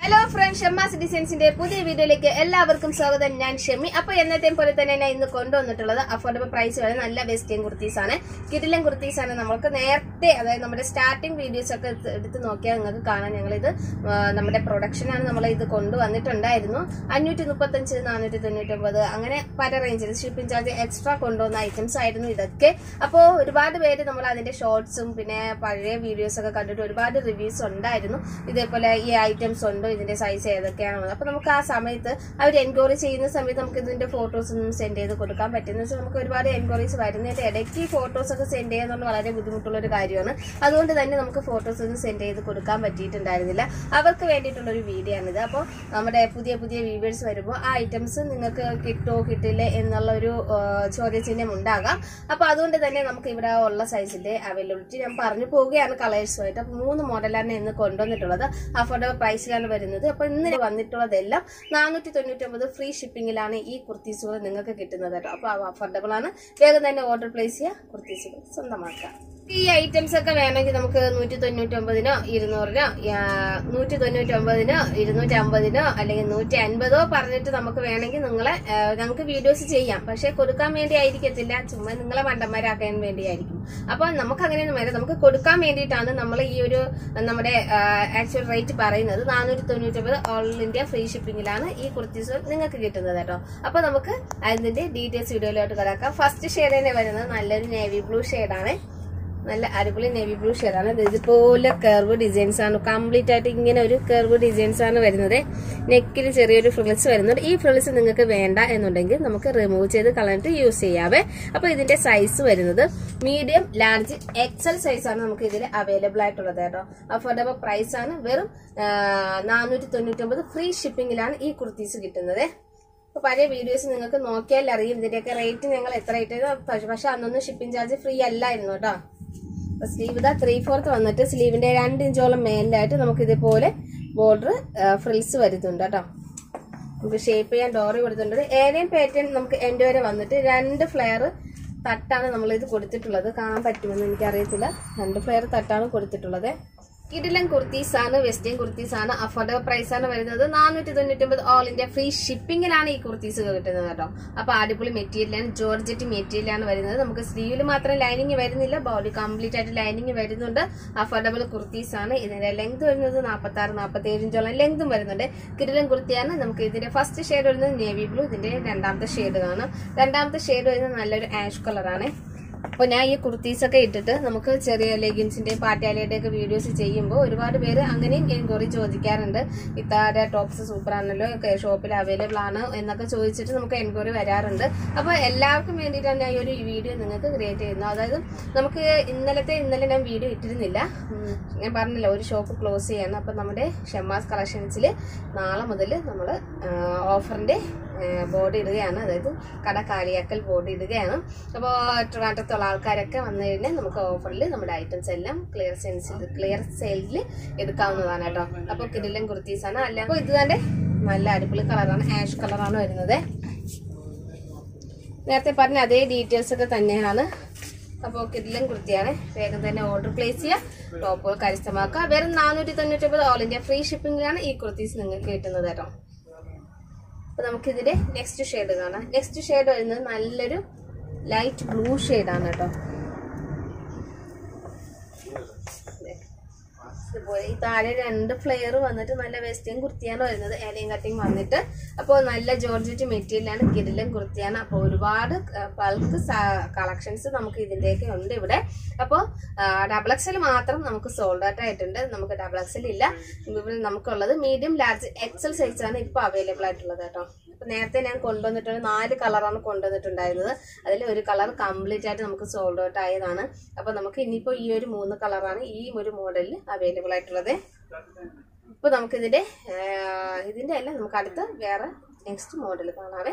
Hello friends Shammas ഡിസൈൻസിന്റെ പുതിയ വീഡിയോയിലേക്ക് എല്ലാവർക്കും സ്വാഗതം ഞാൻ ഷെമി അപ്പൊ എന്നത്തെയും പോലെ തന്നെ ഞാൻ ഇന്ന് കൊണ്ടുവന്നിട്ടുള്ളത് അഫോർഡബിൾ പ്രൈസ് വരെ നല്ല വെസ്റ്റേൺ കുർത്തീസ് ആണ് കിടിലൻ കുർത്തീസ് ആണ് നമുക്ക് നേരത്തെ അതായത് നമ്മുടെ സ്റ്റാർട്ടിംഗ് വീഡിയോസ് ഒക്കെ എടുത്ത് എടുത്ത് നോക്കിയാൽ നിങ്ങൾക്ക് കാണാൻ ഞങ്ങൾ ഇത് നമ്മുടെ പ്രൊഡക്ഷൻ ആണ് നമ്മൾ ഇത് കൊണ്ടുവന്നിട്ടുണ്ടായിരുന്നു അഞ്ഞൂറ്റി മുപ്പത്തഞ്ച് നാനൂറ്റി തൊണ്ണൂറ്റി ഒമ്പത് അങ്ങനെ പല റേഞ്ചിൽ ഷിപ്പിംഗ് ചാർജ് എക്സ്ട്രാ കൊണ്ടുവന്ന ഐറ്റംസ് ആയിരുന്നു ഇതൊക്കെ അപ്പോൾ ഒരുപാട് പേര് നമ്മൾ അതിന്റെ ഷോർട്സും പിന്നെ പഴയ വീഡിയോസ് ഒക്കെ കണ്ടിട്ട് ഒരുപാട് റിവ്യൂസ് ഉണ്ടായിരുന്നു ഇതേപോലെ ഈ ഐറ്റംസ് ഉണ്ടോ ഇതിന്റെ സൈസ് ഏതൊക്കെയാണെന്ന് അപ്പൊ നമുക്ക് ആ സമയത്ത് അവർ എൻക്വയറി ചെയ്യുന്ന സമയത്ത് നമുക്ക് ഇതിന്റെ ഫോട്ടോസ് ഒന്നും സെൻഡ് ചെയ്ത് കൊടുക്കാൻ പറ്റുന്ന വെച്ചാൽ നമുക്ക് ഒരുപാട് എൻക്വയറീസ് വരുന്നതിന്റെ ഇടയ്ക്ക് ഫോട്ടോസ് ഒക്കെ സെൻഡ് ചെയ്യുക എന്നുള്ളത് വളരെ ബുദ്ധിമുട്ടുള്ള ഒരു കാര്യമാണ് അതുകൊണ്ട് തന്നെ നമുക്ക് ഫോട്ടോസ് ഒന്നും സെൻഡ് ചെയ്ത് കൊടുക്കാൻ പറ്റിയിട്ടുണ്ടായിരുന്നില്ല അവർക്ക് വേണ്ടിയിട്ടുള്ള ഒരു വീഡിയോ ആണിത് അപ്പോൾ നമ്മുടെ പുതിയ പുതിയ വ്യൂവേഴ്സ് വരുമ്പോൾ ആ ഐറ്റംസ് നിങ്ങൾക്ക് കിട്ടോ കിട്ടില്ലേ എന്നുള്ള ഒരു ആ, ചോദ്യചിഹ്നം ഉണ്ടാകാം അപ്പൊ അതുകൊണ്ട് തന്നെ നമുക്ക് ഇവിടെ ഉള്ള സൈസിന്റെ അവൈലബിലിറ്റി ഞാൻ പറഞ്ഞു പോവുകയാണ് കളേഴ്സുമായിട്ട് അപ്പൊ മൂന്ന് മോഡലാണ് ഇന്ന് കൊണ്ടുവന്നിട്ടുള്ളത് അഫോർഡബിൾ പ്രൈസിലാണ് വരുന്നത് അപ്പൊ ഇന്ന് വന്നിട്ടുള്ളതെല്ലാം നാനൂറ്റി തൊണ്ണൂറ്റി ഒമ്പത് ഫ്രീ ഷിപ്പിംഗിലാണ് ഈ കുർത്തീസുകൾ നിങ്ങൾക്ക് കിട്ടുന്നത് കേട്ടോ അപ്പൊ അഫോർഡബിൾ ആണ് വേഗം തന്നെ ഓർഡർ പ്ലേസ് ചെയ്യുക കുർത്തീസുകൾ സ്വന്തമാക്കാം ഈ ഐറ്റംസ് ഒക്കെ വേണമെങ്കിൽ നമുക്ക് നൂറ്റി തൊണ്ണൂറ്റി ഒമ്പതിനോ ഇരുന്നൂറിനോ ആ, നൂറ്റി തൊണ്ണൂറ്റി ഒമ്പതിനോ ഇരുന്നൂറ്റി അമ്പതിനോ അല്ലെങ്കിൽ നൂറ്റി അൻപതോ പറഞ്ഞിട്ട് നമുക്ക് വേണമെങ്കിൽ നിങ്ങളെ ആ, ഞങ്ങൾക്ക് വീഡിയോസ് ചെയ്യാം പക്ഷെ കൊടുക്കാൻ വേണ്ടി ആയിരിക്കത്തില്ല ചുമ്മാ നിങ്ങളെ മണ്ടന്മാരാക്കാൻ വേണ്ടിയായിരിക്കും അപ്പൊ നമുക്ക് അങ്ങനെയൊന്നും വരാം നമുക്ക് കൊടുക്കാൻ വേണ്ടിയിട്ടാണ് നമ്മൾ ഈ ഒരു നമ്മുടെ ആക്ച്വൽ റേറ്റ് പറയുന്നത് നാനൂറ്റി തൊണ്ണൂറ്റി ഒമ്പത് ഓൾ ഇന്ത്യ ഫ്രീ ഷിപ്പിംഗിലാണ് ഈ കുർത്തീസ് നിങ്ങൾക്ക് കിട്ടുന്നത് കേട്ടോ അപ്പൊ നമുക്ക് അതിന്റെ ഡീറ്റെയിൽസ് വീഡിയോയിലോട്ട് കിടക്കാം ഫസ്റ്റ് ഷെയ്ഡ് തന്നെ വരുന്നത് നല്ലൊരു നേവി ബ്ലൂ ഷെയ്ഡാണ് നല്ല അടിപൊളി നേവി ബ്ലൂ ഷെയ്ഡാണ് ഇത് ഇതുപോലെ കർവ് ഡിസൈൻസ് ആണ് കംപ്ലീറ്റ് ആയിട്ട് ഇങ്ങനെ ഒരു കർവ് ഡിസൈൻസ് ആണ് വരുന്നത് നെക്കിൽ ചെറിയൊരു ഫ്രിൽസ് വരുന്നുണ്ട് ഈ ഫ്രിൽസ് നിങ്ങൾക്ക് വേണ്ട എന്നുണ്ടെങ്കിൽ നമുക്ക് റിമൂവ് ചെയ്ത് കളഞ്ഞിട്ട് യൂസ് ചെയ്യാവേ അപ്പൊ ഇതിന്റെ സൈസ് വരുന്നത് മീഡിയം ലാർജ് എക്സൽ സൈസ് ആണ് നമുക്ക് ഇതിൽ അവൈലബിൾ ആയിട്ടുള്ളത് കേട്ടോ അഫോർഡബിൾ പ്രൈസ് ആണ് വെറും നാനൂറ്റി തൊണ്ണൂറ്റി ഒമ്പത് ഫ്രീ ഷിപ്പിംഗിലാണ് ഈ കുർത്തീസ് കിട്ടുന്നത് അപ്പൊ പഴയ വീഡിയോസ് നിങ്ങൾക്ക് നോക്കിയാൽ അറിയും ഇതിന്റെയൊക്കെ റേറ്റ് ഞങ്ങൾ എത്ര റേറ്റ് പക്ഷെ അന്നൊന്നും ഷിപ്പിംഗ് ചാർജ് ഫ്രീ അല്ലായിരുന്നു കേട്ടോ അപ്പൊ സ്ലീവ് ഇതാ ത്രീ ഫോർത്ത് വന്നിട്ട് സ്ലീവിന്റെ രണ്ട് ഇഞ്ചോളം മേലിലായിട്ട് നമുക്ക് ഇതേപോലെ ബോർഡർ ഫ്രിൽസ് വരുന്നുണ്ട് കേട്ടോ നമുക്ക് ഷേപ്പ് ചെയ്യാൻ ഡോറി കൊടുത്തിട്ടുണ്ട് ഏതെയും പാറ്റേൺ നമുക്ക് എൻഡ് വരെ വന്നിട്ട് രണ്ട് ഫ്ലെയർ തട്ടാണ് നമ്മൾ ഇത് കൊടുത്തിട്ടുള്ളത് കാണാൻ പറ്റുമെന്ന് എനിക്കറിയത്തില്ല രണ്ട് ഫ്ലെയർ തട്ടാണ് കൊടുത്തിട്ടുള്ളത് കിടിലൻ കുർത്തീസ് ആണ് വെസ്റ്റേൺ കുർത്തീസ് ആണ് അഫോർഡബിൾ പ്രൈസ് ആണ് വരുന്നത് നാനൂറ്റി തൊണ്ണൂറ്റി ഒമ്പത് ഓൾ ഇന്ത്യ ഫ്രീ ഷിപ്പിംഗിലാണ് ഈ കുർത്തീസ് കിട്ടുന്നത് കേട്ടോ അപ്പൊ അടിപൊളി മെറ്റീരിയലാണ് ജോർജറ്റ് മെറ്റീരിയലാണ് വരുന്നത് നമുക്ക് സ്ലീവിൽ മാത്രം ലൈനിങ് വരുന്നില്ല ബോഡി കംപ്ലീറ്റ് ആയിട്ട് ലൈനിങ് വരുന്നുണ്ട് അഫോർഡബിൾ കുർത്തീസ് ആണ് ഇതിന്റെ ലെങ്ത് വരുന്നത് നാൽപ്പത്തി ആറ് നാൽപ്പത്തി ഏഴ് ഇഞ്ചോളം ലെങ്തും വരുന്നുണ്ട് കിടിലൻ കുർത്തിയാണ് നമുക്ക് ഇതിന്റെ ഫസ്റ്റ് ഷെയ്ഡ് വരുന്നത് നേവി ബ്ലൂ ഇതിന്റെ രണ്ടാമത്തെ ഷെയ്ഡ് കാണാം രണ്ടാമത്തെ ഷെയ്ഡ് വരുന്നത് നല്ലൊരു ആഷ് കളറാണ് അപ്പൊ ഞാൻ ഈ കുർത്തീസ് ഒക്കെ ഇട്ടിട്ട് നമുക്ക് ചെറിയ ലെഗിൻസിന്റെയും പാറ്റാലയുടെ ഒക്കെ വീഡിയോസ് ചെയ്യുമ്പോൾ ഒരുപാട് പേര് അങ്ങനെയും എൻക്വയറി ചോദിക്കാറുണ്ട് ഇത്താര ടോപ്സ് സൂപ്പർ ആണല്ലോ ഷോപ്പിൽ അവൈലബിൾ ആണ് എന്നൊക്കെ ചോദിച്ചിട്ട് നമുക്ക് എൻക്വയറി വരാറുണ്ട് അപ്പൊ എല്ലാവർക്കും വേണ്ടിയിട്ടാണ് ഞാൻ ഈ ഒരു വീഡിയോ നിങ്ങൾക്ക് ക്രിയേറ്റ് ചെയ്യുന്നത് അതായത് നമുക്ക് ഇന്നലത്തെ ഇന്നലെ ഞാൻ വീഡിയോ ഇട്ടിരുന്നില്ല ഉം, ഞാൻ പറഞ്ഞില്ല ഒരു ഷോപ്പ് ക്ലോസ് ചെയ്യാണ് അപ്പൊ നമ്മുടെ ഷെമാസ് കളക്ഷൻസിൽ നാളെ മുതൽ നമ്മൾ ഓഫറിന്റെ ബോർഡ് ഇടുകയാണ് അതായത് കട കാലിയാക്കൽ ബോർഡ് ഇടുകയാണ് അപ്പോൾ ട്രിവാൻഡ്രത്തുള്ള ആൾക്കാരൊക്കെ വന്നു കഴിഞ്ഞാൽ നമുക്ക് ഓഫറിൽ നമ്മുടെ ഐറ്റംസ് എല്ലാം ക്ലിയർ സെൻസിൽ ക്ലിയർ സെയിലിൽ എടുക്കാവുന്നതാണ് കേട്ടോ അപ്പോൾ കിടിലൻ കുർത്തീസ് ആണ് അല്ല അപ്പോൾ ഇത് തന്നെ നല്ല അടിപൊളി കളറാണ് ആഷ് കളറാണ് വരുന്നത് നേരത്തെ പറഞ്ഞ അതേ ഡീറ്റെയിൽസ് ഒക്കെ തന്നെയാണ് അപ്പോൾ കിടിലൻ കുർത്തിയാണ് വേഗം തന്നെ ഓർഡർ പ്ലേസ് ചെയ്യുക ടോപ്പുകൾ കരസ്ഥമാക്കുക വെറും നാനൂറ്റി തൊണ്ണൂറ്റി ഒമ്പത് ഓൾ ഇന്ത്യ ഫ്രീ ഷിപ്പിംഗിലാണ് ഈ കുർത്തീസ് നിങ്ങൾക്ക് കിട്ടുന്നത് കേട്ടോ അപ്പൊ നമുക്കിതിന്റെ നെക്സ്റ്റ് ഷെയ്ഡ് കാണാം നെക്സ്റ്റ് ഷെയ്ഡ് വരുന്നത് നല്ലൊരു ലൈറ്റ് ബ്ലൂ ആണ് കേട്ടോ ദേ. ഇതുപോലെ ഈ താഴെ രണ്ട് ഫ്ലെയർ വന്നിട്ട് നല്ല വെസ്റ്റേൺ കുർത്തിയാണ് വരുന്നത് ഏലയും കട്ടിങ് വന്നിട്ട് അപ്പോൾ നല്ല ജോർജറ്റ് മെറ്റീരിയലാണ് കിടിലൻ കുർത്തിയാണ് അപ്പോൾ ഒരുപാട് ബൾക്ക് കളക്ഷൻസ് നമുക്ക് ഇതിൻ്റെയൊക്കെ ഉണ്ട് ഇവിടെ അപ്പോൾ ഡബിൾ എക്സൽ മാത്രം നമുക്ക് സോൾഡ് ഔട്ട് ആയിട്ടുണ്ട് നമുക്ക് ഡബിൾ എക്സൽ ഇല്ല ഇവിടെ നമുക്കുള്ളത് മീഡിയം ലാർജ് എക്സൽ സൈസ് ആണ് ഇപ്പോൾ അവൈലബിൾ ആയിട്ടുള്ളത് കേട്ടോ അപ്പൊ നേരത്തെ ഞാൻ കൊണ്ടുവന്നിട്ടുണ്ട് നാല് കളറാണ് കൊണ്ടുവന്നിട്ടുണ്ടായിരുന്നത് അതിൽ ഒരു കളർ കംപ്ലീറ്റ് ആയിട്ട് നമുക്ക് സോൾഡ് ഔട്ട് ആയതാണ് അപ്പൊ നമുക്ക് ഇനിയിപ്പോ ഈ ഒരു മൂന്ന് കളറാണ് ഈ ഒരു മോഡലിൽ അവൈലബിൾ ആയിട്ടുള്ളത് ഇപ്പൊ നമുക്കിതിന്റെ ആഹ്, ഇതിന്റെ അല്ല നമുക്ക് അടുത്ത വേറെ നെക്സ്റ്റ് മോഡൽ കാണാവേ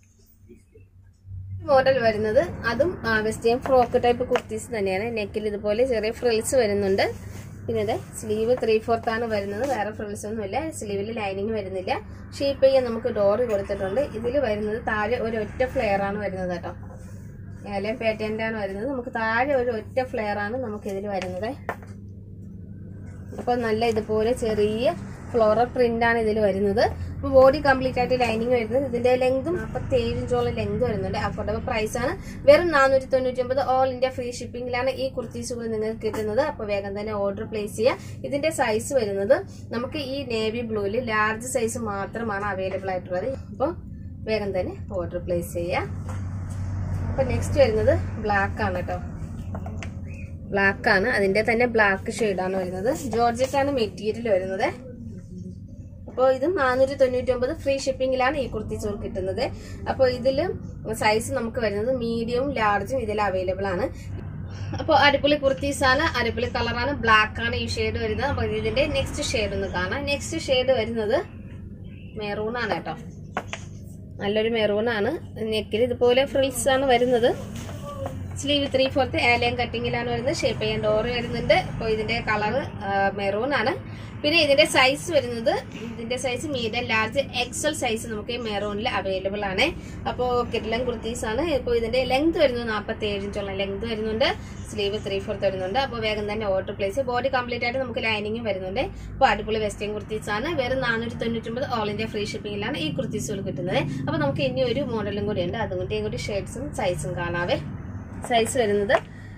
മോഡൽ വരുന്നത് അതും വെസ്റ്റേൺ ഫ്രോക്ക് ടൈപ്പ് കുർത്തീസ് തന്നെയാണ് നെക്കിൽ ഇതുപോലെ ചെറിയ ഫ്രിൽസ് വരുന്നുണ്ട് പിന്നെ ഇത് സ്ലീവ് ത്രീ ഫോർത്ത് ആണ് വരുന്നത് വേറെ ഫ്രിൽസ് ഒന്നുമില്ല സ്ലീവിൽ ലൈനിങ് വരുന്നില്ല ഷേപ്പ് ചെയ്യാൻ നമുക്ക് ഡോറ് കൊടുത്തിട്ടുണ്ട് ഇതിൽ വരുന്നത് താഴെ ഒരു ഒറ്റ ഫ്ലെയർ ആണ് വരുന്നത് കേട്ടോ ഏലം പാറ്റേൻ്റെ ആണ് വരുന്നത് നമുക്ക് താഴെ ഒരു ഒറ്റ ഫ്ലെയർ ആണ് നമുക്ക് ഇതിൽ വരുന്നത് അപ്പോൾ നല്ല ഇതുപോലെ ചെറിയ ഫ്ലോറൽ പ്രിന്റ് ആണ് ഇതിൽ വരുന്നത് അപ്പോൾ ബോഡി കംപ്ലീറ്റ് ആയിട്ട് ലൈനിങ് വരുന്നത് ഇതിന്റെ ലെങ്തും നാൽപ്പത്തി ഏഴ് ഇഞ്ചോളം ലെങ്ത് വരുന്നുണ്ട് അഫോർഡബിൾ പ്രൈസ് ആണ് വെറും നാനൂറ്റി തൊണ്ണൂറ്റി ഒമ്പത് ഓൾ ഇന്ത്യ ഫ്രീ ഷിപ്പിംഗിലാണ് ഈ കുർത്തീസുകൾ നിങ്ങൾക്ക് കിട്ടുന്നത് അപ്പോൾ വേഗം തന്നെ ഓർഡർ പ്ലേസ് ചെയ്യുക ഇതിന്റെ സൈസ് വരുന്നത് നമുക്ക് ഈ നേവി ബ്ലൂവിൽ ലാർജ് സൈസ് മാത്രമാണ് അവൈലബിൾ ആയിട്ടുള്ളത് അപ്പോൾ വേഗം തന്നെ ഓർഡർ പ്ലേസ് ചെയ്യുക അപ്പോൾ നെക്സ്റ്റ് വരുന്നത് ബ്ലാക്ക് ആണ് കേട്ടോ ബ്ലാക്ക് ആണ് അതിന്റെ തന്നെ ബ്ലാക്ക് ഷെയ്ഡാണ് വരുന്നത് ജോർജറ്റ് ആണ് മെറ്റീരിയൽ വരുന്നത് അപ്പോൾ ഇത് നാനൂറ്റി തൊണ്ണൂറ്റി ഒമ്പത് ഫ്രീ ഷിപ്പിംഗിലാണ് ഈ കുർത്തി ചോർ കിട്ടുന്നത് അപ്പോൾ ഇതിൽ സൈസ് നമുക്ക് വരുന്നത് മീഡിയവും ലാർജും ഇതിൽ അവൈലബിൾ ആണ് അപ്പോൾ അടിപൊളി കുർത്തീസ് ആണ് അടിപൊളി കളറാണ് ബ്ലാക്ക് ആണ് ഈ ഷെയ്ഡ് വരുന്നത് അപ്പോൾ ഇതിന്റെ നെക്സ്റ്റ് ഷെയ്ഡ് ഒന്ന് കാണാം നെക്സ്റ്റ് ഷെയ്ഡ് വരുന്നത് മെറൂൺ ആണ് കേട്ടോ നല്ലൊരു മെറൂൺ ആണ് നെക്കിൽ ഇതുപോലെ ഫ്രിൽസ് ആണ് വരുന്നത് സ്ലീവ് ത്രീ ഫോർത്ത് ഏലയം കട്ടിങ്ങിലാണ് വരുന്നത് ഷേപ്പ് ചെയ്യാൻ ഡോറ് വരുന്നുണ്ട് അപ്പോൾ ഇതിന്റെ കളർ മെറൂൺ ആണ് പിന്നെ ഇതിന്റെ സൈസ് വരുന്നത് ഇതിന്റെ size medium large XL size നമുക്ക് ഈ മെറൂണിൽ അവൈലബിൾ ആണ് അപ്പോൾ കിഡ്ലൻ കുർത്തീസ് ആണ് ഇപ്പോൾ ഇതിന്റെ ലെങ്ത് വരുന്നത് നാൽപ്പത്തി ഏഴ് ഇഞ്ചോളം ലെങ്ത് വരുന്നുണ്ട് സ്ലീവ് ത്രീ ഫോർത്ത് വരുന്നുണ്ട് അപ്പോൾ വേഗം തന്നെ ഓർഡർ പ്ലേസ് ബോഡി കംപ്ലീറ്റ് ആയിട്ട് നമുക്ക് ലൈനിങ്ങും വരുന്നുണ്ട് അപ്പോൾ അടിപൊളി വെസ്റ്റേൺ കുർത്തീസ് ആണ് വെറും നാനൂറ്റി തൊണ്ണൂറ്റൊമ്പത് ഓൾ ഇന്ത്യ ഫ്രീ ഷിപ്പിംഗിലാണ് ഈ കുർത്തീസുകൾ കിട്ടുന്നത് അപ്പോൾ നമുക്ക് ഇനി ഒരു മോഡലും കൂടി ഉണ്ട് അതുകൊണ്ട് കൂടി ഷെയ്ഡ്സും സൈസും കാണാവേ സൈസ് വരുന്നത്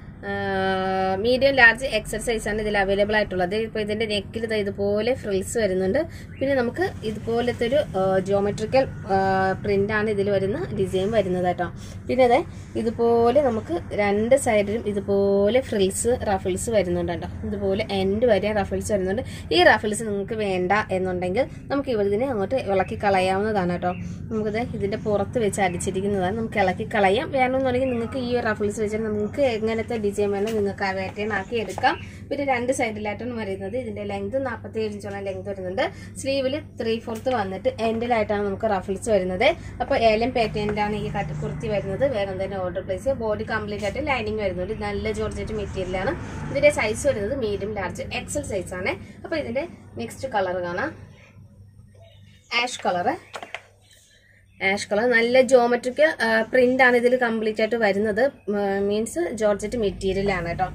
മീഡിയം ലാർജ് എക്സൽ ആണ് ഇതിൽ അവൈലബിൾ ആയിട്ടുള്ളത് ഇപ്പോൾ ഇതിന്റെ നെക്കിൽ ഇതുപോലെ ഫ്രിൽസ് വരുന്നുണ്ട് പിന്നെ നമുക്ക് ഇതുപോലത്തെ ഒരു ജോമെട്രിക്കൽ പ്രിന്റ് ആണ് ഇതിൽ വരുന്ന ഡിസൈൻ വരുന്നത് കേട്ടോ പിന്നെ അതെ ഇതുപോലെ നമുക്ക് രണ്ട് സൈഡിലും ഇതുപോലെ ഫ്രിൽസ് റഫിൾസ് വരുന്നുണ്ട് കേട്ടോ ഇതുപോലെ എൻഡ് വരെ റഫിൾസ് വരുന്നുണ്ട് ഈ റഫിൾസ് നിങ്ങൾക്ക് വേണ്ട എന്നുണ്ടെങ്കിൽ നമുക്ക് ഇതിനെ അങ്ങോട്ട് ഇളക്കി കളയാവുന്നതാണ് കേട്ടോ നമുക്കിത് ഇതിന്റെ പുറത്ത് വെച്ച് അടിച്ചിരിക്കുന്നതാണ് നമുക്ക് ഇളക്കി കളയാം വേണമെന്നുണ്ടെങ്കിൽ നിങ്ങൾക്ക് ഈ റഫിൾസ് വെച്ചിട്ട് നമുക്ക് എങ്ങനത്തെ ഡിസൈൻ വേണം നിങ്ങൾക്ക് ആ വേട്ടേൺ ആക്കി എടുക്കാം പിന്നെ രണ്ട് സൈഡിലായിട്ടാണ് വരുന്നത് ഇതിന്റെ ലെങ്ത് നാൽപ്പത്തി ഏഴ് ഇഞ്ചോളം ലെങ്ത് വരുന്നുണ്ട് സ്ലീവിൽ ത്രീ ഫോർത്ത് വന്നിട്ട് എൻഡിലായിട്ടാണ് നമുക്ക് റഫിൾസ് വരുന്നത് അപ്പോൾ ഏലം പാറ്റേണിലാണ് ഈ കട്ട് കുർത്തി വരുന്നത് വേഗം തന്നെ ഓർഡർ പ്ലേസ് ബോഡി കംപ്ലീറ്റ് ആയിട്ട് ലൈനിങ് വരുന്നുണ്ട് നല്ല ജോർജറ്റ് മെറ്റീരിയലാണ് ഇതിന്റെ സൈസ് വരുന്നത് മീഡിയം ലാർജ് എക്സൽ സൈസ് ആണ് അപ്പോൾ ഇതിന്റെ നെക്സ്റ്റ് കളർ കാണാം ആഷ് കളറ് ആഷ് കളർ നല്ല ജോമെട്രിക് പ്രിന്റ് ആണ് ഇതിൽ കംപ്ലീറ്റ് ആയിട്ട് വരുന്നത് മീൻസ് ജോർജറ്റ് മെറ്റീരിയൽ ആണ് കേട്ടോ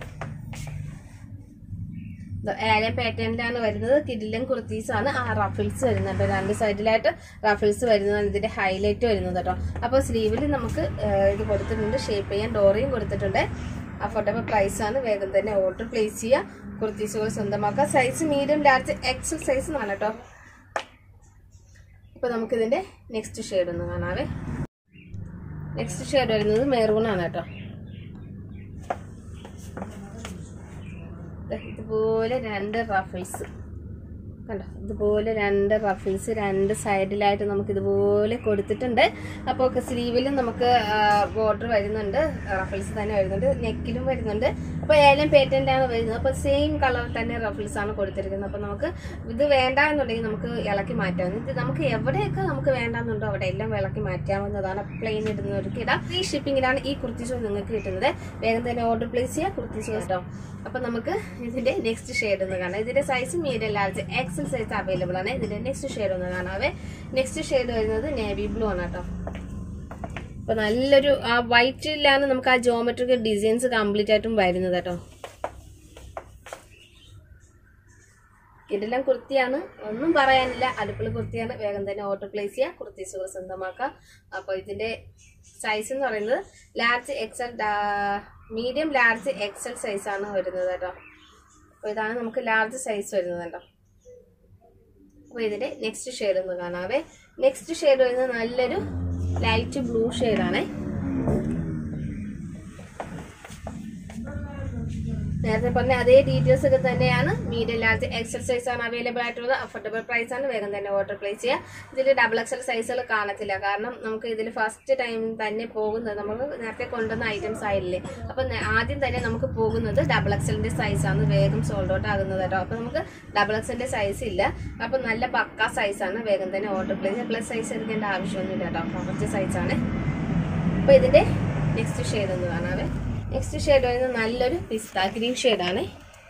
ഏല പാറ്റേണിലാണ് വരുന്നത് കിഡിലും കുർത്തീസ് ആണ് ആ റഫിൾസ് വരുന്നുണ്ട് രണ്ട് സൈഡിലായിട്ട് റഫിൾസ് വരുന്നതാണ് ഇതിന്റെ ഹൈലൈറ്റ് വരുന്നത് കേട്ടോ അപ്പോൾ സ്ലീവിൽ നമുക്ക് ഇത് കൊടുത്തിട്ടുണ്ട് ഷേപ്പ് ചെയ്യാൻ ഡോറിയും കൊടുത്തിട്ടുണ്ട് അഫോർഡബിൾ പ്രൈസ് ആണ് വേഗം തന്നെ ഓർഡർ പ്ലേസ് ചെയ്യുക കുർത്തീസുകൾ സ്വന്തമാക്കുക size medium large XL size ആണ് കേട്ടോ ഇപ്പൊ നമുക്കിതിന്റെ നെക്സ്റ്റ് ഷെയ്ഡ് ഒന്ന് കാണാവേ നെക്സ്റ്റ് ഷെയ്ഡ് വരുന്നത് മെറൂൺ ആണ് കേട്ടോ ഇതുപോലെ രണ്ട് റഫിൾസ് കണ്ടോ ഇതുപോലെ രണ്ട് റഫിൾസ് രണ്ട് സൈഡിലായിട്ട് നമുക്ക് ഇതുപോലെ കൊടുത്തിട്ടുണ്ട് അപ്പോൾ സ്ലീവിലും നമുക്ക് ബോർഡർ വരുന്നുണ്ട് റഫിൾസ് തന്നെ വരുന്നുണ്ട് നെക്കിലും വരുന്നുണ്ട് അപ്പോൾ ഏലം പേറ്റൻ്റാണ് വരുന്നത് അപ്പോൾ സെയിം കളർ തന്നെ റഫിൾസ് ആണ് കൊടുത്തിരിക്കുന്നത് അപ്പോൾ നമുക്ക് ഇത് വേണ്ട എന്നുണ്ടെങ്കിൽ നമുക്ക് ഇളക്കി മാറ്റാം ഇത് നമുക്ക് എവിടെയൊക്കെ നമുക്ക് വേണ്ടാന്നുണ്ടോ അവിടെ എല്ലാം ഇളക്കി മാറ്റാവുന്നതാണ് പ്ലെയിൻ ഇടുന്നവർക്ക് ഇടാം ഫ്രീ ഷിപ്പിങ്ങിലാണ് ഈ കുർത്തീസ് നിങ്ങൾക്ക് കിട്ടുന്നത് വേഗം തന്നെ ഓർഡർ പ്ലേസ് ചെയ്യുക കുർത്തീസ് കേട്ടോ അപ്പൊ നമുക്ക് ഇതിന്റെ നെക്സ്റ്റ് ഷെയ്ഡ് ഒന്ന് കാണാം ഇതിന്റെ size medium large XL size available ആണ് ഇതിന്റെ നെക്സ്റ്റ് ഷെയ്ഡ് ഒന്ന് കാണാവേ നെക്സ്റ്റ് ഷെയ്ഡ് വരുന്നത് നേവി ബ്ലൂ ആണ് കേട്ടോ അപ്പൊ നല്ലൊരു ആ വൈറ്റിലാണ് നമുക്ക് ആ ജോമെട്രിക്കൽ ഡിസൈൻസ് കംപ്ലീറ്റ് ആയിട്ടും വരുന്നത് കേട്ടോ ഇതെല്ലാം കുർത്തിയാണ് ഒന്നും പറയാനില്ല അടുപ്പിളി കുർത്തിയാണ് വേഗം തന്നെ ഓർഡർ പ്ലേസ് ചെയ്യുക കുർത്തീസുകൾ സ്വന്തമാക്കുക അപ്പോൾ ഇതിന്റെ സൈസ് എന്ന് പറയുന്നത് large XL medium large XL size ആണ് വരുന്നത് കേട്ടോ അപ്പോൾ ഇതാണ് നമുക്ക് ലാർജ് സൈസ് വരുന്നത് കേട്ടോ അപ്പോൾ ഇതിന്റെ നെക്സ്റ്റ് ഷെയ്ഡ് ഒന്ന് കാണാവേ നെക്സ്റ്റ് ഷെയ്ഡ് വരുന്നത് നല്ലൊരു ലൈറ്റ് ബ്ലൂ ഷെയ്ഡാണേ നേരത്തെ പറഞ്ഞ അതേ ഡീറ്റെയിൽസ് ഒക്കെ തന്നെയാണ് മീഡിയം ലാർജ് എക്സൽ സൈസ് ആണ് അവൈലബിൾ ആയിട്ടുള്ളത് അഫോർഡബിൾ പ്രൈസ് ആണ് വേഗം തന്നെ ഓർഡർ പ്ലേസ് ചെയ്യുക ഇതിൽ ഡബിൾ എക്സൽ സൈസുകൾ കാണത്തില്ല കാരണം നമുക്ക് ഇതിൽ ഫസ്റ്റ് ടൈം തന്നെ പോകുന്നത് നമ്മൾ നേരത്തെ കൊണ്ടുവന്ന ഐറ്റംസ് ആയില്ലേ അപ്പൊ നേ- ആദ്യം തന്നെ നമുക്ക് പോകുന്നത് ഡബിൾ എക്സലിന്റെ സൈസ് ആണ് വേഗം സോൾഡ് ഔട്ട് ആകുന്നത് കേട്ടോ അപ്പൊ നമുക്ക് ഡബിൾ എക്സലിന്റെ സൈസ് ഇല്ല അപ്പൊ നല്ല പക്ക സൈസ് ആണ് വേഗം തന്നെ ഓർഡർ പ്ലേസ് ചെയ്യുക പ്ലസ് സൈസ് എടുക്കേണ്ട ആവശ്യമൊന്നുമില്ല കേട്ടോ കുറച്ച് സൈസ് ആണ് അപ്പൊ ഇതിന്റെ നെക്സ്റ്റ് ഷെയ്ഡ് ഒന്ന് കാണാവേ നെക്സ്റ്റ് ഷെയ്ഡ് വരുന്നത് നല്ലൊരു പിസ്ത ഗ്രീൻ ഷെയ്ഡാണ്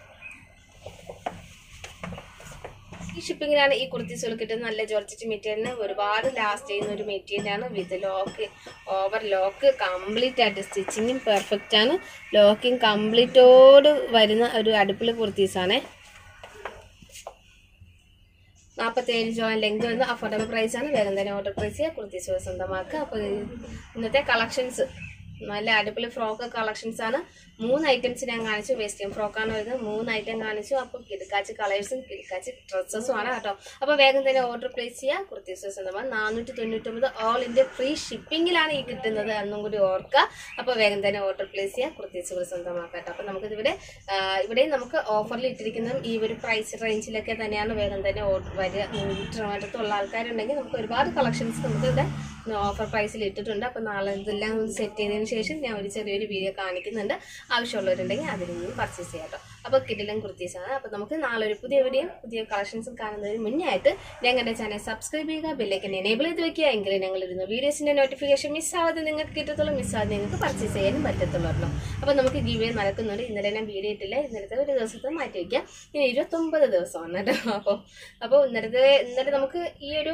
ഈ ഷിപ്പിങ്ങിലാണ് ഈ കുർത്തീസുകൾ കിട്ടുന്നത് നല്ല ജോർജറ്റ് മെറ്റീരിയലിന് ഒരുപാട് ലാസ്റ്റ് ചെയ്യുന്ന ഒരു മെറ്റീരിയലാണ് with lock over lock complete ആയിട്ട് സ്റ്റിച്ചിങ്ങും പെർഫെക്റ്റ് ആണ് ലോക്കിങ് കംപ്ലീറ്റോട് വരുന്ന ഒരു അടുപ്പിളി കുർത്തീസാണ് നാൽപ്പത്തി ഏഴ് ജോൺ ലെങ്ത് വരുന്ന അഫോർഡബിൾ പ്രൈസ് ആണ് വേഗം തന്നെ ഓർഡർ പ്രൈസ് ചെയ്യുക കുർത്തീസ് സ്വന്തമാക്കുക അപ്പോൾ ഇന്നത്തെ കളക്ഷൻസ് നല്ല അടിപൊളി ഫ്രോക്ക് കളക്ഷൻസ് ആണ് മൂന്ന് ഐറ്റംസ് ഞാൻ കാണിച്ചു വെസ്റ്റേൺ ഫ്രോക്കാണ് വരുന്നത് മൂന്ന് ഐറ്റം കാണിച്ചു അപ്പോൾ കിടക്കാച്ച് കളേഴ്സും കിടക്കാച്ച് ഡ്രസ്സസും ആണ് കേട്ടോ അപ്പോൾ വേഗം തന്നെ ഓർഡർ പ്ലേസ് ചെയ്യുക കുർത്തീസ് സ്വന്തമാണ് നാനൂറ്റി തൊണ്ണൂറ്റൊമ്പത് ഓൾ ഇന്ത്യ ഫ്രീ ഷിപ്പിങ്ങിലാണ് ഈ കിട്ടുന്നത് എന്നും കൂടി ഓർക്കുക അപ്പോൾ വേഗം തന്നെ ഓർഡർ പ്ലേസ് ചെയ്യുക കുർത്തീസുകൾ സ്വന്തമാക്കാം കേട്ടോ അപ്പോൾ നമുക്കിതിവിടെ ആ, ഇവിടെയും നമുക്ക് ഓഫറിൽ ഇട്ടിരിക്കുന്നതും ഈ ഒരു പ്രൈസ് റേഞ്ചിലൊക്കെ തന്നെയാണ് വേഗം തന്നെ ഓർഡർ വരിക ട്രിവാൻഡ്രത്തുള്ള ആൾക്കാരുണ്ടെങ്കിൽ നമുക്ക് ഒരുപാട് കളക്ഷൻസ് നമുക്ക് ഇവിടെ ഓഫർ പ്രൈസിൽ ഇട്ടിട്ടുണ്ട് അപ്പോൾ നാളെ ഇതെല്ലാം സെറ്റ് ചെയ്തതിന് ശേഷം ഞാൻ ഒരു ചെറിയൊരു വീഡിയോ കാണിക്കുന്നുണ്ട് ആവശ്യമുള്ളവരുണ്ടെങ്കിൽ അതിൽ നിന്ന് പർച്ചേസ് ചെയ്യാം കേട്ടോ അപ്പോൾ കിടിലം കുർത്തീസാണ് അപ്പോൾ നമുക്ക് നാളെ ഒരു പുതിയ വീഡിയോ പുതിയ കളക്ഷൻസും കാണുന്നതിന് മുന്നേ ആയിട്ട് ഞങ്ങളുടെ ചാനൽ സബ്സ്ക്രൈബ് ചെയ്യുക ബെല്ലൈക്കൻ എനേബിൾ ചെയ്ത് വെക്കുക എങ്കിലേ ഞങ്ങൾ ഇരുന്ന വീഡിയോസിന്റെ നോട്ടിഫിക്കേഷൻ മിസ്സാവാതെ നിങ്ങൾക്ക് കിട്ടത്തുള്ളൂ മിസ്സാവാതെ നിങ്ങൾക്ക് പർച്ചേസ് ചെയ്യാനും പറ്റത്തുള്ളൂ കേട്ടോ അപ്പോൾ നമുക്ക് ഗീവേ നടക്കുന്നുണ്ട് ഇന്നലെ ഞാൻ വീഡിയോ ഇട്ടില്ല ഇന്നലത്തെ ഒരു ദിവസത്തെ മാറ്റി വയ്ക്കാം ഇനി ഇരുപത്തൊമ്പത് ദിവസമാണ് കേട്ടോ അപ്പോൾ അപ്പോൾ ഇന്നലത്തെ ഇന്നലെ നമുക്ക് ഈ ഒരു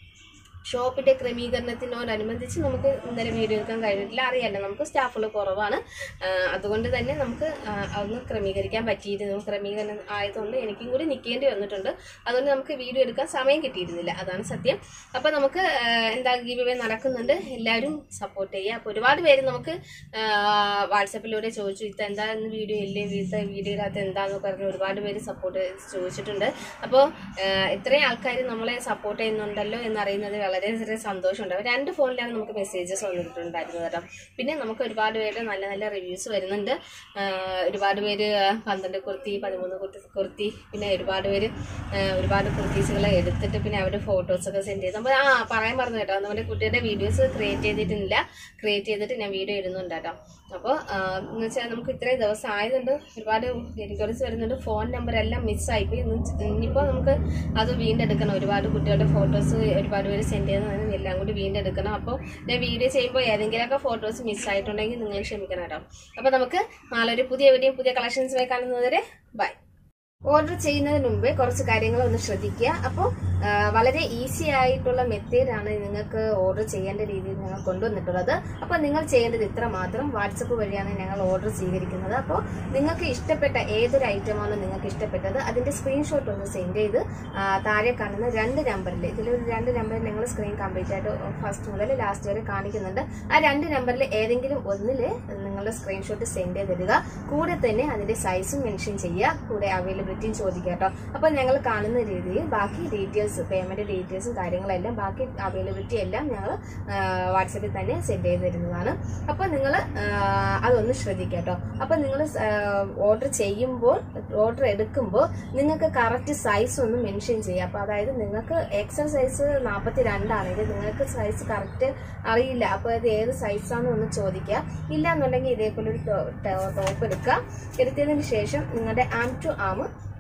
ഷോപ്പിന്റെ ക്രമീകരണത്തിനോടനുബന്ധിച്ച് നമുക്ക് ഇന്നലെ വീഡിയോ എടുക്കാൻ കഴിഞ്ഞിട്ടില്ല അറിയാലോ നമുക്ക് സ്റ്റാഫുകൾ കുറവാണ് ആ, അതുകൊണ്ട് തന്നെ നമുക്ക് ആ, അതൊന്ന് ക്രമീകരിക്കാൻ പറ്റിയിരുന്നു ക്രമീകരണം ആയതുകൊണ്ട് എനിക്കും കൂടി നിൽക്കേണ്ടി വന്നിട്ടുണ്ട് അതുകൊണ്ട് നമുക്ക് വീഡിയോ എടുക്കാൻ സമയം കിട്ടിയിരുന്നില്ല അതാണ് സത്യം അപ്പോൾ നമുക്ക് ആ, എന്താ ഗീവ് നടക്കുന്നുണ്ട് എല്ലാവരും സപ്പോർട്ട് ചെയ്യുക അപ്പോൾ ഒരുപാട് പേര് നമുക്ക് വാട്സപ്പിലൂടെ ചോദിച്ചു ഇത് എന്താ ഇന്ന് വീഡിയോ ഇല്ലേ വീട്ടിൽ വീഡിയോ ഇല്ലാത്ത എന്താന്ന് പറഞ്ഞ് ഒരുപാട് പേര് സപ്പോർട്ട് ചോദിച്ചിട്ടുണ്ട് അപ്പോൾ ഇത്രയും ആൾക്കാർ നമ്മളെ സപ്പോർട്ട് ചെയ്യുന്നുണ്ടല്ലോ എന്നറിയുന്നത് വളരെ വളരെ സന്തോഷമുണ്ട് അപ്പോൾ രണ്ട് ഫോണിലാണ് നമുക്ക് മെസ്സേജസ് വന്നിട്ടുണ്ടായിരുന്നത് കേട്ടോ പിന്നെ നമുക്ക് ഒരുപാട് പേരുടെ നല്ല നല്ല റിവ്യൂസ് വരുന്നുണ്ട് ആ, ഒരുപാട് പേര് പന്ത്രണ്ട് കുർത്തി പതിമൂന്ന് കുർത്തി കുർത്തി പിന്നെ ഒരുപാട് പേര് ആ, ഒരുപാട് കുർത്തീസുകൾ എടുത്തിട്ട് പിന്നെ അവരുടെ ഫോട്ടോസൊക്കെ സെൻഡ് ചെയ്ത് അപ്പോൾ ആ പറയാൻ പറഞ്ഞു കേട്ടോ നമ്മുടെ കുട്ടിയുടെ വീഡിയോസ് ക്രിയേറ്റ് ചെയ്തിട്ടില്ല ക്രിയേറ്റ് ചെയ്തിട്ട് ഞാൻ വീഡിയോ ഇടുന്നുണ്ട് കേട്ടോ അപ്പോൾ എന്ന് വെച്ചാൽ നമുക്ക് ഇത്രയും ദിവസം ആയതുകൊണ്ട് ഒരുപാട് എൻക്വയറീസ് വരുന്നുണ്ട് ഫോൺ നമ്പർ എല്ലാം മിസ്സായിപ്പോയി ഇനിയിപ്പോൾ നമുക്ക് അത് വീണ്ടെടുക്കണം ഒരുപാട് കുട്ടികളുടെ ഫോട്ടോസ് ഒരുപാട് പേര് സെൻഡ് ചെയ്യുന്നതിന് എല്ലാം കൂടി വീണ്ടെടുക്കണം അപ്പോൾ ഞാൻ വീഡിയോ ചെയ്യുമ്പോൾ ഏതെങ്കിലുമൊക്കെ ഫോട്ടോസ് മിസ്സായിട്ടുണ്ടെങ്കിൽ നിങ്ങൾ ക്ഷമിക്കണം കേട്ടോ അപ്പോൾ നമുക്ക് നാളെ ഒരു പുതിയ വീഡിയോ പുതിയ കളക്ഷൻസുമായി കാണുന്നതുവരെ ബൈ ഓർഡർ ചെയ്യുന്നതിന് മുമ്പേ കുറച്ച് കാര്യങ്ങൾ ഒന്ന് ശ്രദ്ധിക്കുക അപ്പോൾ വളരെ ഈസി ആയിട്ടുള്ള മെത്തേഡാണ് നിങ്ങൾക്ക് ഓർഡർ ചെയ്യേണ്ട രീതിയിൽ ഞങ്ങൾ കൊണ്ടുവന്നിട്ടുള്ളത് അപ്പോൾ നിങ്ങൾ ചെയ്യേണ്ടത് ഇത്ര മാത്രം വാട്സപ്പ് വഴിയാണ് ഞങ്ങൾ ഓർഡർ സ്വീകരിക്കുന്നത് അപ്പോൾ നിങ്ങൾക്ക് ഇഷ്ടപ്പെട്ട ഏതൊരു ഐറ്റമാണോ നിങ്ങൾക്ക് ഇഷ്ടപ്പെട്ടത് അതിന്റെ സ്ക്രീൻഷോട്ട് ഒന്ന് സെൻഡ് ചെയ്ത് ആ, താഴെ കാണുന്ന രണ്ട് നമ്പറിൽ ഇതിലൊരു രണ്ട് നമ്പറിൽ ഞങ്ങൾ സ്ക്രീൻ കംപ്ലീറ്റ് ആയിട്ട് ഫസ്റ്റ് മുതൽ ലാസ്റ്റ് വരെ കാണിക്കുന്നുണ്ട് ആ രണ്ട് നമ്പറിൽ ഏതെങ്കിലും ഒന്നിൽ നിങ്ങളുടെ സ്ക്രീൻഷോട്ട് സെൻഡ് ചെയ്തിടുക കൂടെ തന്നെ അതിന്റെ സൈസും മെൻഷൻ ചെയ്യുക കൂടെ അവൈലബിലിറ്റിയും ചോദിക്കുക കേട്ടോ അപ്പോൾ ഞങ്ങൾ കാണുന്ന രീതിയിൽ ബാക്കി ഡീറ്റെയിൽസ് പേയ്മെന്റ് ഡീറ്റെയിൽസും കാര്യങ്ങളെല്ലാം ബാക്കി അവൈലബിലിറ്റി എല്ലാം ഞങ്ങൾ വാട്സപ്പിൽ തന്നെ സെൻഡ് ചെയ്ത് തരുന്നതാണ് അപ്പോൾ നിങ്ങൾ അതൊന്ന് ശ്രദ്ധിക്കുക കേട്ടോ അപ്പോൾ നിങ്ങൾ ഓർഡർ ചെയ്യുമ്പോൾ ഓർഡർ എടുക്കുമ്പോൾ നിങ്ങൾക്ക് കറക്റ്റ് സൈസ് ഒന്ന് മെൻഷൻ ചെയ്യുക അപ്പോൾ അതായത് നിങ്ങൾക്ക് എക്സൽ സൈസ് നാൽപ്പത്തി രണ്ടാണെങ്കിൽ നിങ്ങൾക്ക് സൈസ് കറക്റ്റ് അറിയില്ല അപ്പോൾ അത് ഏത് സൈസാണെന്ന് ഒന്ന് ചോദിക്കുക ഇല്ല എന്നുണ്ടെങ്കിൽ ഇതേപോലെ ഒരു ടോപ്പ് എടുക്കുക എടുത്തതിന് ശേഷം നിങ്ങളുടെ ആം ടു ആം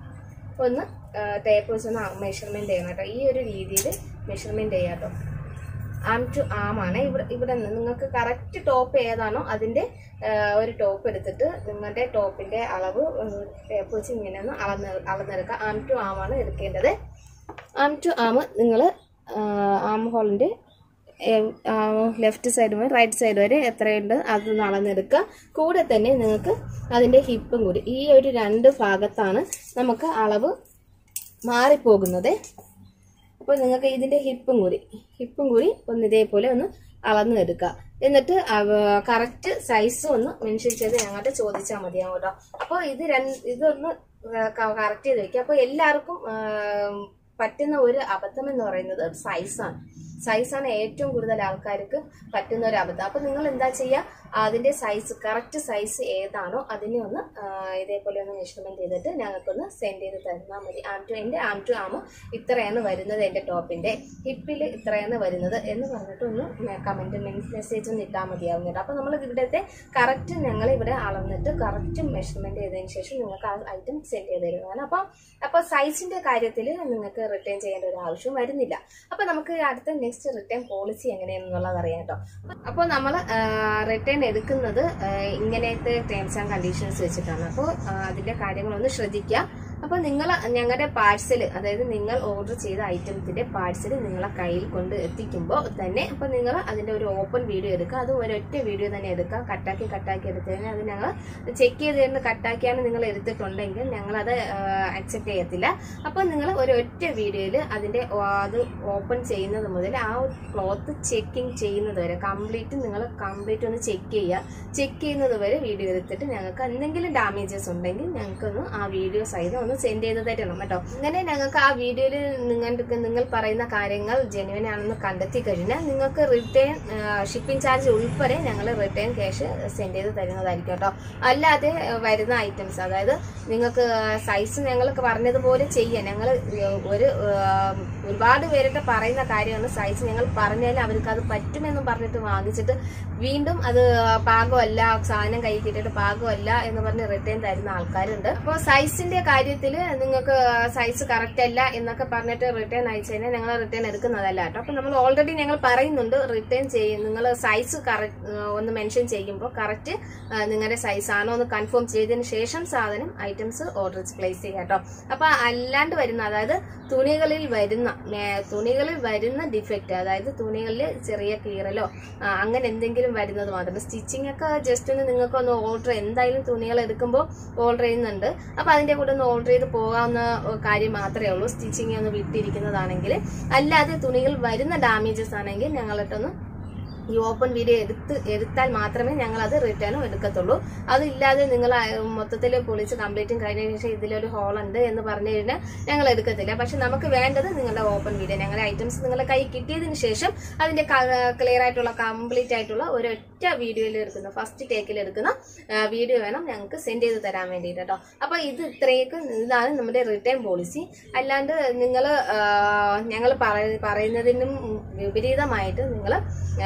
ഒന്ന് ടേപ്പ് വെച്ച് ഒന്ന് മെഷർമെന്റ് ചെയ്യണം കേട്ടോ ഈ ഒരു രീതിയിൽ മെഷർമെന്റ് ചെയ്യാം കേട്ടോ ആം ടു ആം ആണ് ഇവിടെ ഇവിടെ നിന്ന് നിങ്ങൾക്ക് കറക്റ്റ് ടോപ്പ് ഏതാണോ അതിന്റെ ആ, ഒരു ടോപ്പ് എടുത്തിട്ട് നിങ്ങളുടെ ടോപ്പിന്റെ അളവ് ടേപ്പ് വെച്ച് ഇങ്ങനെ ഒന്ന് അളന്ന് അളന്നെടുക്കുക ആം ടു ആം ആണ് എടുക്കേണ്ടത് ആം ടു ആം നിങ്ങൾ ആം ഹോളിന്റെ ലെഫ്റ്റ് സൈഡ് മുതൽ റൈറ്റ് സൈഡ് വരെ എത്രയുണ്ട് അത് അളന്നെടുക്കുക കൂടെ തന്നെ നിങ്ങൾക്ക് അതിന്റെ ഹിപ്പും കൂടി ഈ ഒരു രണ്ട് ഭാഗത്താണ് നമുക്ക് അളവ് മാറിപ്പോകുന്നത് അപ്പോൾ നിങ്ങൾക്ക് ഇതിന്റെ ഹിപ്പും കൂടി ഹിപ്പും കൂടി ഒന്ന് ഇതേപോലെ ഒന്ന് അളന്നെടുക്കുക എന്നിട്ട് കറക്റ്റ് സൈസ് ഒന്ന് മെൻഷൻ ചെയ്ത് ഞങ്ങളുടെ ചോദിച്ചാൽ മതിയാവും കേട്ടോ അപ്പോൾ ഇത് രണ്ട് ഇതൊന്ന് കറക്റ്റ് ചെയ്ത് വെക്കുക അപ്പോൾ എല്ലാവർക്കും ആ, പറ്റുന്ന ഒരു അബദ്ധം എന്ന് പറയുന്നത് സൈസാണ് സൈസാണ് ഏറ്റവും കൂടുതൽ ആൾക്കാർക്ക് പറ്റുന്ന ഒരു അബദ്ധം അപ്പൊ നിങ്ങൾ എന്താ ചെയ്യുക അതിന്റെ സൈസ് കറക്റ്റ് സൈസ് ഏതാണോ അതിനെ ഒന്ന് ആ, ഇതേപോലെ ഒന്ന് മെഷർമെന്റ് ചെയ്തിട്ട് ഞങ്ങൾക്കൊന്ന് സെൻഡ് ചെയ്ത് തന്നാൽ മതി ആം ടു എൻ്റെ ആം ടു ആം ഇത്രയാണ് വരുന്നത് എൻ്റെ ടോപ്പിന്റെ ഹിപ്പിൽ ഇത്രയാണ് വരുന്നത് എന്ന് പറഞ്ഞിട്ട് ഒന്ന് കമന്റ് മെസ്സേജ് ഒന്ന് ഇട്ടാൽ മതിയാവും കേട്ടോ അപ്പൊ നമ്മൾ ഇവിടുത്തെ കറക്റ്റ് ഞങ്ങൾ ഇവിടെ അളന്നിട്ട് കറക്റ്റ് മെഷർമെന്റ് ചെയ്തതിന് ശേഷം നിങ്ങൾക്ക് ആ ഐറ്റം സെൻഡ് ചെയ്ത് തരുന്നതാണ് അപ്പോൾ അപ്പോൾ സൈസിന്റെ കാര്യത്തിൽ നിങ്ങൾക്ക് റിട്ടേൺ ചെയ്യേണ്ട ഒരു ആവശ്യം വരുന്നില്ല അപ്പോൾ നമുക്ക് അടുത്ത നെക്സ്റ്റ് റിട്ടേൺ പോളിസി എങ്ങനെയാണെന്നുള്ളത് അറിയാം കേട്ടോ അപ്പോൾ നമ്മൾ റിട്ടേൺ എടുക്കുന്നത് ആ, ഇങ്ങനത്തെ ടേംസ് ആൻഡ് കണ്ടീഷൻസ് വെച്ചിട്ടാണ് അപ്പോൾ അതിന്റെ കാര്യങ്ങളൊന്ന് ശ്രദ്ധിക്കുക അപ്പോൾ നിങ്ങൾ ഞങ്ങളുടെ പാഴ്സൽ അതായത് നിങ്ങൾ ഓർഡർ ചെയ്ത ഐറ്റംസിന്റെ പാഴ്സൽ നിങ്ങളെ കയ്യിൽ കൊണ്ട് എത്തിക്കുമ്പോൾ തന്നെ അപ്പോൾ നിങ്ങൾ അതിന്റെ ഒരു ഓപ്പൺ വീഡിയോ എടുക്കുക അത് ഒരൊറ്റ വീഡിയോ തന്നെ എടുക്കുക കട്ടാക്കി കട്ടാക്കി എടുത്തു കഴിഞ്ഞാൽ അത് ഞങ്ങൾ ചെക്ക് ചെയ്ത് കഴിഞ്ഞ് കട്ടാക്കിയാണ് നിങ്ങൾ എടുത്തിട്ടുണ്ടെങ്കിൽ ഞങ്ങളത് അക്സെപ്റ്റ് ചെയ്യത്തില്ല അപ്പോൾ നിങ്ങൾ ഒരു ഒറ്റ വീഡിയോയിൽ അതിന്റെ ആ, അത് ഓപ്പൺ ചെയ്യുന്നത് മുതൽ ആ ക്ലോത്ത് ചെക്കിങ് ചെയ്യുന്നത് വരെ കംപ്ലീറ്റ് നിങ്ങൾ കംപ്ലീറ്റ് ഒന്ന് ചെക്ക് ചെയ്യുക ചെക്ക് ചെയ്യുന്നത് വരെ വീഡിയോ എടുത്തിട്ട് ഞങ്ങൾക്ക് എന്തെങ്കിലും ഡാമേജസ് ഉണ്ടെങ്കിൽ ഞങ്ങൾക്കൊന്ന് ആ വീഡിയോ സഹിതം ഒന്ന് സെൻഡ് ചെയ്ത് തരണം കേട്ടോ അങ്ങനെ ഞങ്ങൾക്ക് ആ വീഡിയോയിൽ നിങ്ങൾക്ക് നിങ്ങൾ പറയുന്ന കാര്യങ്ങൾ ജെനുവൻ ആണെന്ന് കണ്ടെത്തി കഴിഞ്ഞാൽ നിങ്ങൾക്ക് റിട്ടേൺ ഷിപ്പിംഗ് ചാർജ് ഉൾപ്പെടെ ഞങ്ങൾ റിട്ടേൺ ക്യാഷ് സെൻഡ് ചെയ്ത് തരുന്നതായിരിക്കും കേട്ടോ അല്ലാതെ ആ, വരുന്ന ഐറ്റംസ് അതായത് നിങ്ങൾക്ക് സൈസ് ഞങ്ങൾക്ക് പറഞ്ഞതുപോലെ ചെയ്യാം ഞങ്ങൾ ഒരു ആ, ഒരുപാട് പേരുടെ പറയുന്ന കാര്യമാണ് സൈസ് ഞങ്ങൾ പറഞ്ഞാൽ അവർക്ക് അത് പറ്റുമെന്നും പറഞ്ഞിട്ട് വാങ്ങിച്ചിട്ട് വീണ്ടും അത് പാകമല്ല സാധനം കൈ കിട്ടിയിട്ട് പാകമല്ല എന്ന് പറഞ്ഞ് റിട്ടേൺ തരുന്ന ആൾക്കാരുണ്ട് അപ്പോൾ സൈസിന്റെ കാര്യത്തിൽ നിങ്ങൾക്ക് സൈസ് കറക്റ്റ് അല്ല എന്നൊക്കെ പറഞ്ഞിട്ട് റിട്ടേൺ അയച്ചു കഴിഞ്ഞാൽ ഞങ്ങൾ റിട്ടേൺ എടുക്കുന്നതല്ല കേട്ടോ അപ്പൊ നമ്മൾ ഓൾറെഡി ഞങ്ങൾ പറയുന്നുണ്ട് റിട്ടേൺ ചെയ്യും നിങ്ങൾ സൈസ് കറക്റ്റ് ഒന്ന് മെൻഷൻ ചെയ്യുമ്പോൾ കറക്റ്റ് നിങ്ങളുടെ സൈസ് ആണോ എന്ന് കൺഫേം ചെയ്തതിന് ശേഷം സാധനം ഐറ്റംസ് ഓർഡർ പ്ലേസ് ചെയ്യുക കേട്ടോ അപ്പൊ അല്ലാണ്ട് വരുന്ന അതായത് തുണികളിൽ വരുന്ന മേ- തുണികളിൽ വരുന്ന ഡിഫക്റ്റ് അതായത് തുണികളിൽ ചെറിയ കീറലോ ആ, അങ്ങനെ എന്തെങ്കിലും വരുന്നത് മാത്രം സ്റ്റിച്ചിങ് ഒക്കെ ജസ്റ്റ് ഒന്ന് നിങ്ങൾക്ക് ഒന്ന് ഓർഡർ എന്തായാലും തുണികൾ എടുക്കുമ്പോൾ ഓർഡർ ചെയ്യുന്നുണ്ട് അപ്പൊ അതിന്റെ കൂടെ ഒന്ന് ഓർഡർ ചെയ്ത് പോകാവുന്ന കാര്യം മാത്രമേ ഉള്ളൂ സ്റ്റിച്ചിങ് ഒന്ന് വിട്ടിരിക്കുന്നതാണെങ്കിൽ അല്ലാതെ തുണികൾ വരുന്ന ഡാമേജസ് ആണെങ്കിൽ ഞങ്ങളിട്ടൊന്ന് ഈ ഓപ്പൺ വീഡിയോ എടുത്ത് എടുത്താൽ മാത്രമേ ഞങ്ങൾ അത് റിട്ടേണും എടുക്കത്തുള്ളൂ അതില്ലാതെ നിങ്ങൾ മൊത്തത്തിൽ പൊളിച്ച് കംപ്ലീറ്റും കഴിഞ്ഞതിന് ശേഷം ഇതിലൊരു ഹോൾ ഉണ്ട് എന്ന് പറഞ്ഞു കഴിഞ്ഞാൽ ഞങ്ങൾ എടുക്കത്തില്ല പക്ഷെ നമുക്ക് വേണ്ടത് നിങ്ങളുടെ ഓപ്പൺ വീഡിയോ ഞങ്ങളുടെ ഐറ്റംസ് നിങ്ങളുടെ കൈ കിട്ടിയതിന് ശേഷം അതിന്റെ ക്ലിയർ ആയിട്ടുള്ള കംപ്ലീറ്റ് ആയിട്ടുള്ള ഒരൊറ്റ വീഡിയോയിൽ എടുക്കുന്ന ഫസ്റ്റ് ടേക്കിൽ എടുക്കുന്ന വീഡിയോ വേണം ഞങ്ങൾക്ക് സെൻഡ് ചെയ്ത് തരാൻ വേണ്ടിയിട്ട് കേട്ടോ അപ്പൊ ഇത് ഇത്രയൊക്കെ ഇതാണ് നമ്മുടെ റിട്ടേൺ പോളിസി അല്ലാണ്ട് നിങ്ങൾ ഞങ്ങൾ പറയുന്നതിനും വിപരീതമായിട്ട് നിങ്ങൾ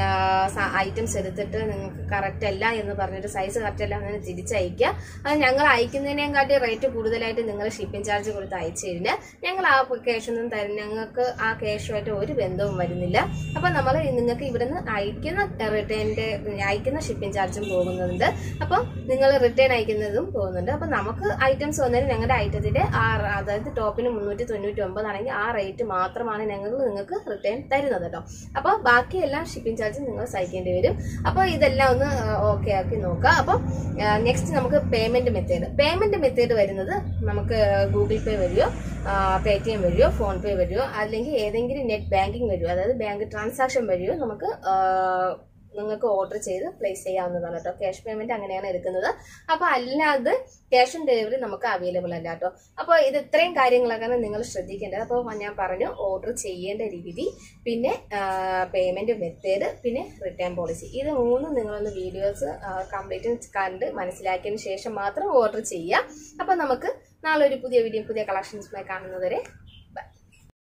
ഐറ്റംസ് എടുത്തിട്ട് നിങ്ങൾക്ക് കറക്റ്റ് അല്ല എന്ന് പറഞ്ഞിട്ട് സൈസ് കറക്റ്റ് അല്ല എന്ന് തിരിച്ചയക്കുക അത് ഞങ്ങൾ അയക്കുന്നതിനേക്കാട്ടി റേറ്റ് കൂടുതലായിട്ട് നിങ്ങൾ ഷിപ്പിംഗ് ചാർജ് കൊടുത്ത് അയച്ചു കഴിഞ്ഞാൽ ഞങ്ങൾ ആ ക്യാഷ് ഒന്നും തരും ഞങ്ങൾക്ക് ആ ക്യാഷുമായിട്ട് ഒരു ബന്ധവും വരുന്നില്ല അപ്പൊ നമ്മൾ നിങ്ങൾക്ക് ഇവിടുന്ന് അയക്കുന്ന റിട്ടേണിന്റെ അയക്കുന്ന ഷിപ്പിംഗ് ചാർജും പോകുന്നുണ്ട് അപ്പം നിങ്ങൾ റിട്ടേൺ അയക്കുന്നതും പോകുന്നുണ്ട് അപ്പൊ നമുക്ക് ഐറ്റംസ് വന്നതിന് ഞങ്ങളുടെ ഐറ്റത്തിന്റെ ആ അതായത് ടോപ്പിന് മുന്നൂറ്റി തൊണ്ണൂറ്റി ഒമ്പതാണെങ്കിൽ ആ റേറ്റ് മാത്രമാണ് ഞങ്ങൾ നിങ്ങൾക്ക് റിട്ടേൺ തരുന്നത് കേട്ടോ അപ്പോൾ ബാക്കിയെല്ലാം ഷിപ്പിംഗ് ചാർജ് നിങ്ങൾ സഹിക്കേണ്ടി വരും അപ്പോൾ ഇതെല്ലാം ഒന്ന് ഓക്കെ ആക്കി നോക്കുക അപ്പം നെക്സ്റ്റ് നമുക്ക് പേയ്മെന്റ് മെത്തേഡ് പേയ്മെന്റ് മെത്തേഡ് വരുന്നത് നമുക്ക് ഗൂഗിൾ പേ വഴിയോ പേ ടി എം വഴിയോ ഫോൺ പേ വഴിയോ അല്ലെങ്കിൽ ഏതെങ്കിലും നെറ്റ് ബാങ്കിങ് വഴിയോ അതായത് ബാങ്ക് ട്രാൻസാക്ഷൻ വഴിയോ നമുക്ക് ആ, നിങ്ങൾക്ക് ഓർഡർ ചെയ്ത് പ്ലേസ് ചെയ്യാവുന്നതാണ് കേട്ടോ ക്യാഷ് പേയ്മെന്റ് അങ്ങനെയാണ് എടുക്കുന്നത് അപ്പൊ അല്ലാതെ ക്യാഷ് ഓൺ ഡെലിവറി നമുക്ക് അവൈലബിൾ അല്ല കേട്ടോ അപ്പോൾ ഇത് ഇത്രയും കാര്യങ്ങളൊക്കെയാണ് നിങ്ങൾ ശ്രദ്ധിക്കേണ്ടത് അപ്പോൾ ഞാൻ പറഞ്ഞു ഓർഡർ ചെയ്യേണ്ട രീതി പിന്നെ പേയ്മെന്റ് മെത്തേഡ് പിന്നെ റിട്ടേൺ പോളിസി ഇത് മൂന്നും നിങ്ങളൊന്ന് വീഡിയോസ് കംപ്ലീറ്റ് കണ്ട് മനസ്സിലാക്കിയതിന് ശേഷം മാത്രം ഓർഡർ ചെയ്യുക അപ്പോൾ നമുക്ക് നാളെ ഒരു പുതിയ വീഡിയോ പുതിയ കളക്ഷൻസുമായി കാണുന്നതുവരെ ബൈ